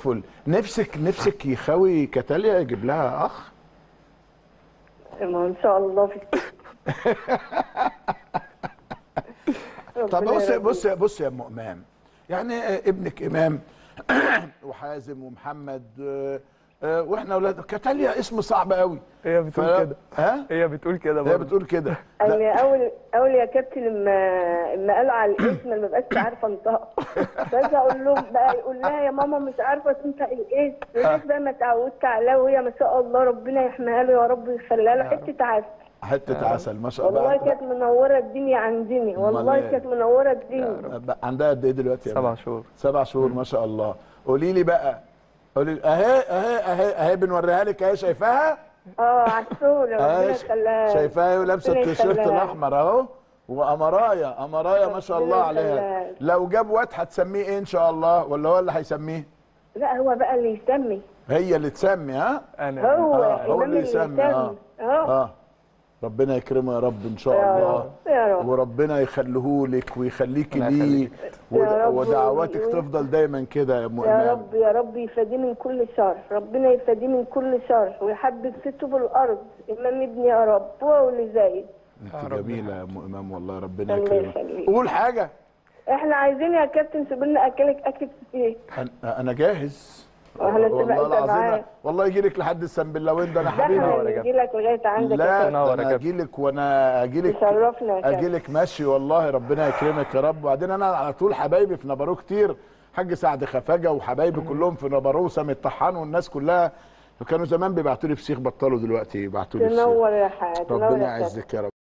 فل نفسك نفسك يخوي كتاليا يجيب لها اخ ما ان شاء الله في طب ربنا بص يرضيك. بص بص يا ام امام يعني آه، ابنك امام وحازم ومحمد آه، آه، واحنا اولاد كتاليا اسم صعب قوي هي بتقول ف- كده ها هي بتقول كده هي برضه بتقول كده لا، انا اول اول يا كابتن لما لما قالوا على الاسم ما بقاش عارفه انطقه بس اقول لهم بقى يقول لها يا ماما مش عارفه تنطق الاسم لغايه بقى ما اتعودت عليها وهي ما شاء الله ربنا يحميها له يا رب ويخليها له حته عسل حته عسل ما شاء والله الله كانت منوره الدنيا عندني والله إيه؟ كانت منوره الدنيا بقى عندها قد ايه دلوقتي يا سبع أمام؟ شهور سبع شهور ما شاء الله قولي لي بقى قولي لي اهي اهي اهي اهي بنوريها لك اهي شايفاها اه عسوله ربنا اهي يخليها شايفاها ولابسه ربنا التيشيرت يخليها. الاحمر اهو وامرايا امرايا ما شاء ربنا الله عليها يخليها. لو جاب واد هتسميه ايه ان شاء الله ولا هو اللي هيسميه لا هو بقى اللي يسمي هي اللي تسمي ها انا هو آه، هو إمام اللي يسمي اه اه اه ربنا يكرمه يا رب ان شاء يا الله رب يا رب وربنا يخليهولك ويخليكي ربنا ليه يخليك. ود- يا رب ودعواتك وي- تفضل دايما كده يا ام يا إمام. رب يا رب يفاديه من كل شر ربنا يفاديه من كل شر ويحبب سته في الارض امام ابني يا رب هو واللي زايد انت جميله يا ام امام والله ربنا الله يكرمك يخليك. قول حاجه احنا عايزين يا كابتن سيب لنا اكلك اكل كتير أنا- انا جاهز واحنا تبقى والله انت العظيم معانا والله يجي لك لحد السنبلاوين ده انا ده حبيبي احنا نور يا نجي لك لغايه عندك لا يا ده كابتن. نور يا انا كابتن. اجي لك وانا اجي لك تشرفنا يا اجي كابتن لك ماشي والله ربنا يكرمك يا رب وبعدين انا على طول حبايبي في نبارو كتير حاج سعد خفاجه وحبايبي كلهم في نبارو وسامي الطحان والناس كلها كانوا زمان بيبعتوا لي فسيخ بطلوا دلوقتي يبعتوا لي فسيخ تنور يا حاج تنور ربنا يا كابتن يعزك يا رب